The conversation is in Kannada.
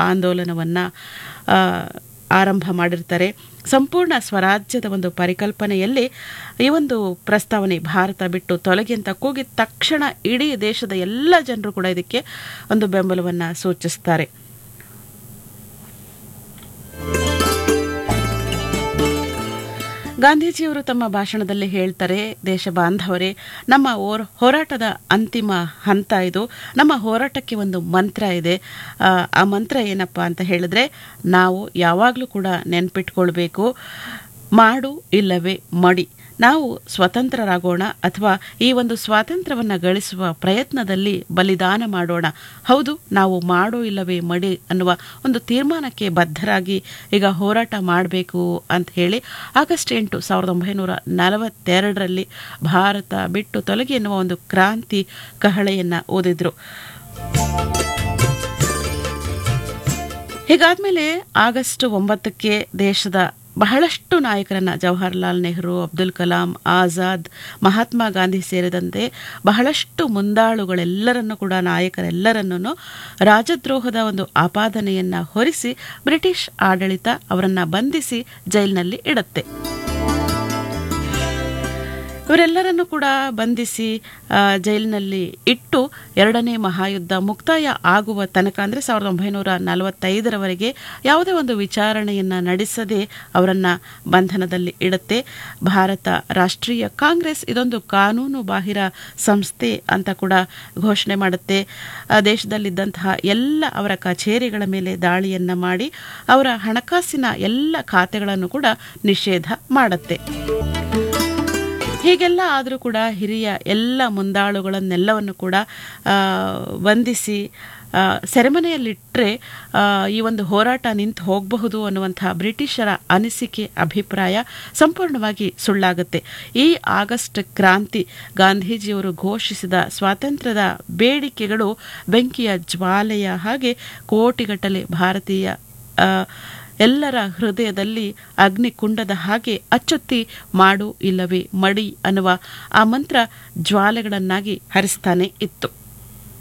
ಆಂದೋಲನವನ್ನು ಆರಂಭ ಮಾಡಿರ್ತಾರೆ ಸಂಪೂರ್ಣ ಸ್ವರಾಜ್ಯದ ಒಂದು ಪರಿಕಲ್ಪನೆಯಲ್ಲಿ ಈ ಒಂದು ಪ್ರಸ್ತಾವನೆ ಭಾರತ ಬಿಟ್ಟು ತೊಲಗಿ ಅಂತ ಕೂಗಿದ ತಕ್ಷಣ ಇಡೀ ದೇಶದ ಎಲ್ಲ ಜನರು ಕೂಡ ಇದಕ್ಕೆ ಒಂದು ಬೆಂಬಲವನ್ನು ಸೂಚಿಸ್ತಾರೆ ಗಾಂಧೀಜಿಯವರು ತಮ್ಮ ಭಾಷಣದಲ್ಲಿ ಹೇಳ್ತಾರೆ ದೇಶ ಬಾಂಧವರೇ ನಮ್ಮ ಓರ್ ಹೋರಾಟದ ಅಂತಿಮ ಹಂತ ಇದು ನಮ್ಮ ಹೋರಾಟಕ್ಕೆ ಒಂದು ಮಂತ್ರ ಇದೆ ಆ, ಆ ಮಂತ್ರ ಏನಪ್ಪ ಅಂತ ಹೇಳಿದ್ರೆ ನಾವು ಯಾವಾಗಲೂ ಕೂಡ ನೆನ್ಪಿಟ್ಕೊಳ್ಬೇಕು ಮಾಡು ಇಲ್ಲವೇ ಮಡಿ ನಾವು ಸ್ವತಂತ್ರರಾಗೋಣ ಅಥವಾ ಈ ಒಂದು ಸ್ವಾತಂತ್ರ್ಯವನ್ನು ಗಳಿಸುವ ಪ್ರಯತ್ನದಲ್ಲಿ ಬಲಿದಾನ ಮಾಡೋಣ ಹೌದು ನಾವು ಮಾಡು ಇಲ್ಲವೇ ಮಡಿ ಅನ್ನುವ ಒಂದು ತೀರ್ಮಾನಕ್ಕೆ ಬದ್ಧರಾಗಿ ಈಗ ಹೋರಾಟ ಮಾಡಬೇಕು ಅಂತ ಹೇಳಿ ಆಗಸ್ಟ್ ಎಂಟು ಸಾವಿರದ ಒಂಬೈನೂರ ನಲವತ್ತೆರಡರಲ್ಲಿ ಭಾರತ ಬಿಟ್ಟು ತೊಲಗಿ ಎನ್ನುವ ಒಂದು ಕ್ರಾಂತಿ ಕಹಳೆಯನ್ನು ಓದಿದ್ರು ಹೀಗಾದ್ಮೇಲೆ ಆಗಸ್ಟ್ ಒಂಬತ್ತಕ್ಕೆ ದೇಶದ ಬಹಳಷ್ಟು ನಾಯಕರನ್ನ ಜವಾಹರ್ಲಾಲ್ ನೆಹರು ಅಬ್ದುಲ್ ಕಲಾಂ ಆಜಾದ್ ಮಹಾತ್ಮ ಗಾಂಧಿ ಸೇರಿದಂತೆ ಬಹಳಷ್ಟು ಮುಂದಾಳುಗಳೆಲ್ಲರನ್ನು ಕೂಡ ನಾಯಕರೆಲ್ಲರನ್ನೂ ರಾಜದ್ರೋಹದ ಒಂದು ಆಪಾದನೆಯನ್ನ ಹೊರಿಸಿ ಬ್ರಿಟಿಷ್ ಆಡಳಿತ ಅವರನ್ನ ಬಂಧಿಸಿ ಜೈಲಿನಲ್ಲಿ ಇಡುತ್ತೆ ಇವರೆಲ್ಲರನ್ನು ಕೂಡ ಬಂಧಿಸಿ ಆ, ಜೈಲಿನಲ್ಲಿ ಇಟ್ಟು ಎರಡನೇ ಮಹಾಯುದ್ಧ ಮುಕ್ತಾಯ ಆಗುವ ತನಕ ಅಂದರೆ ಸಾವಿರದ ಒಂಬೈನೂರ ನಲವತ್ತೈದರವರೆಗೆ ಯಾವುದೇ ಒಂದು ವಿಚಾರಣೆಯನ್ನು ನಡೆಸದೆ ಅವರನ್ನು ಬಂಧನದಲ್ಲಿ ಇಡುತ್ತೆ ಭಾರತ ರಾಷ್ಟ್ರೀಯ ಕಾಂಗ್ರೆಸ್ ಇದೊಂದು ಕಾನೂನು ಬಾಹಿರ ಸಂಸ್ಥೆ ಅಂತ ಕೂಡ ಘೋಷಣೆ ಮಾಡುತ್ತೆ ಆ, ದೇಶದಲ್ಲಿದ್ದಂತಹ ಎಲ್ಲ ಅವರ ಕಚೇರಿಗಳ ಮೇಲೆ ದಾಳಿಯನ್ನು ಮಾಡಿ ಅವರ ಹಣಕಾಸಿನ ಎಲ್ಲ ಖಾತೆಗಳನ್ನು ಕೂಡ ನಿಷೇಧ ಮಾಡುತ್ತೆ ಹೀಗೆಲ್ಲ ಆದರೂ ಕೂಡ ಹಿರಿಯ ಎಲ್ಲ ಮುಂದಾಳುಗಳನ್ನೆಲ್ಲವನ್ನು ಕೂಡ ಆ, ಬಂಧಿಸಿ ಆ, ಸೆರೆಮನೆಯಲ್ಲಿಟ್ಟರೆ ಆ, ಈ ಒಂದು ಹೋರಾಟ ನಿಂತು ಹೋಗಬಹುದು ಅನ್ನುವಂತಹ ಬ್ರಿಟಿಷರ ಅನಿಸಿಕೆ ಅಭಿಪ್ರಾಯ ಸಂಪೂರ್ಣವಾಗಿ ಸುಳ್ಳಾಗುತ್ತೆ ಈ ಆಗಸ್ಟ್ ಕ್ರಾಂತಿ ಗಾಂಧೀಜಿಯವರು ಘೋಷಿಸಿದ ಸ್ವಾತಂತ್ರ್ಯದ ಬೇಡಿಕೆಗಳು ಬೆಂಕಿಯ ಜ್ವಾಲೆಯ ಹಾಗೆ ಕೋಟಿಗಟ್ಟಲೆ ಭಾರತೀಯ ಆ, ಎಲ್ಲರ ಹೃದಯದಲ್ಲಿ ಅಗ್ನಿಕುಂಡದ ಹಾಗೆ ಅಚ್ಚೊತ್ತಿ ಮಾಡು ಇಲ್ಲವೇ ಮಡಿ ಅನ್ನುವ ಆ ಮಂತ್ರ ಜ್ವಾಲೆಗಳನ್ನಾಗಿ ಹರಿಸ್ತಾನೆ ಇತ್ತು